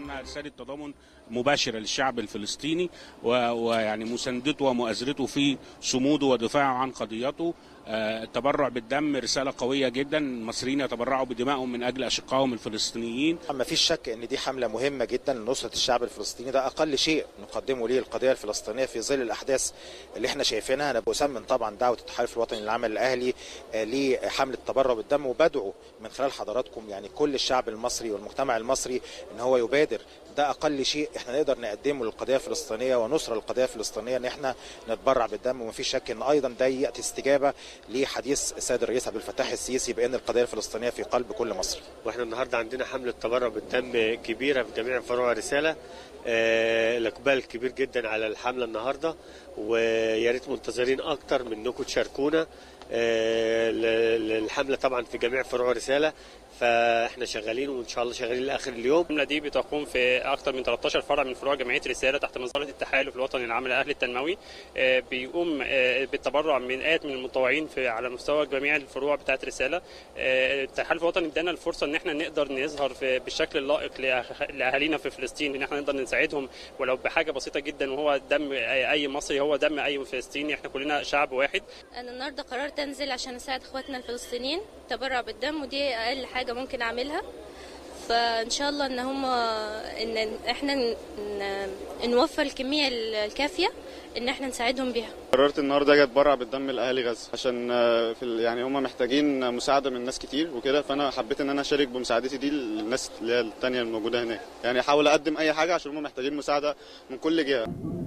انها رساله تضامن مباشره للشعب الفلسطيني ويعني مساندته ومؤازرته في صموده ودفاعه عن قضيته التبرع بالدم رساله قويه جدا المصريين يتبرعوا بدمائهم من اجل اشقائهم الفلسطينيين ما فيش شك ان دي حمله مهمه جدا لنصره الشعب الفلسطيني ده اقل شيء نقدمه ليه القضيه الفلسطينيه في ظل الاحداث اللي احنا شايفينها انا بسمن طبعا دعوه التحالف الوطني للعمل الاهلي لحمله التبرع بالدم وبدعو من خلال حضراتكم يعني كل الشعب المصري والمجتمع المصري ان هو يبادر ده اقل شيء احنا نقدر نقدمه للقضيه الفلسطينيه ونصره للقضيه الفلسطينيه ان احنا نتبرع بالدم ومفيش شك ان ايضا ده ياتي استجابه لحديث السيد الرئيس عبد الفتاح السيسي بان القضيه الفلسطينيه في قلب كل مصري. واحنا النهارده عندنا حمله تبرع بالدم كبيره في جميع فروع رساله آه الاقبال كبير جدا على الحمله النهارده ويا ريت منتظرين اكتر منكم تشاركونا آه الحمله طبعا في جميع فروع رساله فاحنا شغالين وان شاء الله شغالين لاخر اليوم الحمله دي بتقوم في اكثر من 13 فرع من فروع جمعيه رساله تحت نظاره التحالف الوطني للعمل الاهلي التنموي بيقوم بالتبرع من مئات من المتطوعين في على مستوى جميع الفروع بتاعه رساله التحالف الوطني ادانا الفرصه ان احنا نقدر نظهر بالشكل اللائق لاهالينا في فلسطين ان احنا نقدر نساعدهم ولو بحاجه بسيطه جدا وهو دم اي مصري هو دم اي فلسطيني احنا كلنا شعب واحد انا النهارده قررت انزل عشان اساعد اخواتنا الفلسطينيين تبرع بالدم ودي اقل حاجه ممكن اعملها فان شاء الله ان هم ان احنا نوفر الكميه الكافيه ان احنا نساعدهم بيها قررت النهارده اجي اتبرع بالدم لاهالي غزه عشان في يعني هم محتاجين مساعده من ناس كتير وكده فانا حبيت ان انا اشارك بمساعدتي دي للناس اللي هي الثانيه الموجوده هناك يعني احاول اقدم اي حاجه عشان هم محتاجين مساعده من كل جهه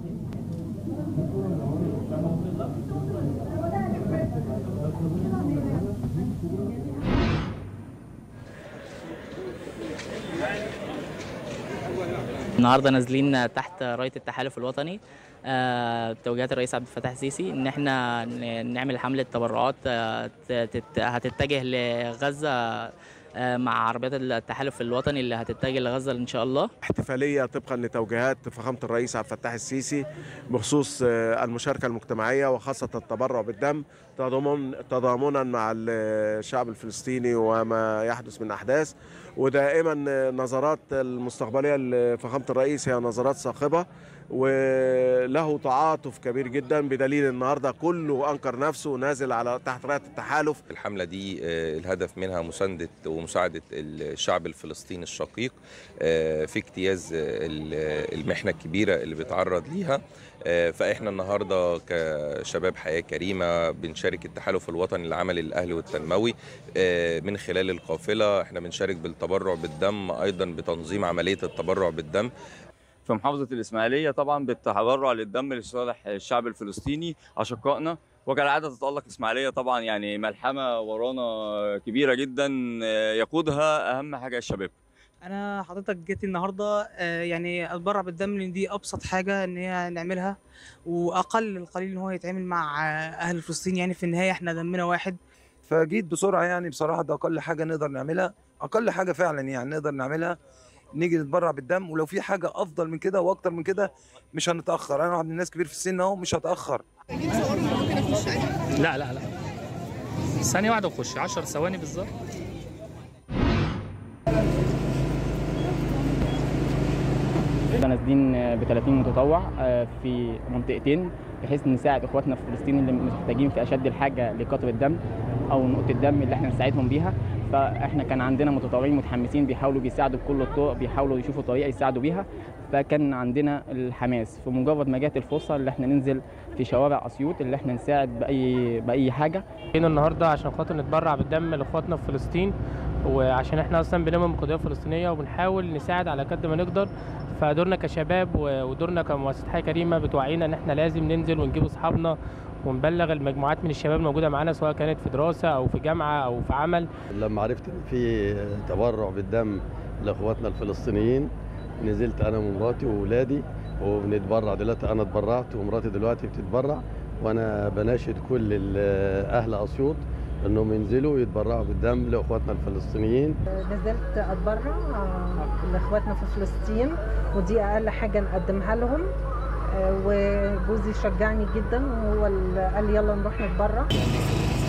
النهارده نازلين تحت رايه التحالف الوطني آه، توجيهات الرئيس عبد الفتاح السيسي ان احنا نعمل حمله تبرعات آه، هتتجه لغزه آه، مع عربيات التحالف الوطني اللي هتتجه لغزه ان شاء الله احتفاليه طبقا لتوجيهات فخامه الرئيس عبد الفتاح السيسي بخصوص المشاركه المجتمعيه وخاصه التبرع بالدم تضامن تضامنا مع الشعب الفلسطيني وما يحدث من احداث ودائما نظرات المستقبليه لفخامه الرئيس هي نظرات صاخبه وله تعاطف كبير جدا بدليل النهارده كله انكر نفسه ونازل على تحت رايه التحالف الحمله دي الهدف منها مسانده ومساعده الشعب الفلسطيني الشقيق في اجتياز المحنه الكبيره اللي بيتعرض ليها فاحنا النهارده كشباب حياه كريمه بنشارك التحالف الوطني للعمل الاهلي والتنموي من خلال القافله احنا بنشارك بالتبرع بالدم ايضا بتنظيم عمليه التبرع بالدم في محافظه الاسماعيليه طبعا بالتبرع للدم لصالح الشعب الفلسطيني اشقائنا وكالعاده تتالق اسماعيليه طبعا يعني ملحمه ورانا كبيره جدا يقودها اهم حاجه الشباب انا حضرتك جيت النهارده يعني اتبرع بالدم لان دي ابسط حاجه ان هي نعملها واقل القليل ان هو يتعمل مع اهل فلسطين يعني في النهايه احنا دمنا واحد فجيت بسرعه يعني بصراحه ده اقل حاجه نقدر نعملها اقل حاجه فعلا يعني نقدر نعملها نيجي نتبرع بالدم ولو في حاجه افضل من كده واكتر من كده مش هنتاخر انا واحد من الناس كبير في السن اهو مش هتاخر لا لا لا ثانيه واحده وخش 10 ثواني بالظبط نازلين ب 30 متطوع في منطقتين بحيث نساعد اخواتنا في فلسطين اللي محتاجين في اشد الحاجه لقطر الدم او نقطه الدم اللي احنا نساعدهم بيها فاحنا كان عندنا متطوعين متحمسين بيحاولوا بيساعدوا بكل الطرق بيحاولوا يشوفوا طريقه يساعدوا بيها فكان عندنا الحماس في مجرد ما جت الفرصه اللي احنا ننزل في شوارع اسيوط اللي احنا نساعد باي باي حاجه جينا النهارده عشان خاطر نتبرع بالدم لاخواتنا في فلسطين وعشان احنا اصلا بنؤمن بالقضيه الفلسطينيه وبنحاول نساعد على قد ما نقدر فدورنا كشباب ودورنا كمؤسسه حياه كريمه بتوعينا ان احنا لازم ننزل ونجيب اصحابنا ونبلغ المجموعات من الشباب الموجوده معانا سواء كانت في دراسه او في جامعه او في عمل لما عرفت ان في تبرع بالدم لاخواتنا الفلسطينيين نزلت انا ومراتي واولادي وبنتبرع دلوقتي انا اتبرعت ومراتي دلوقتي بتتبرع وانا بناشد كل اهل اسيوط انهم ينزلوا يتبرعوا بالدم لاخواتنا الفلسطينيين نزلت اتبرع لاخواتنا في فلسطين ودي اقل حاجه نقدمها لهم وجوزي شجعني جدا وهو اللي قال يلا نروح نتبرع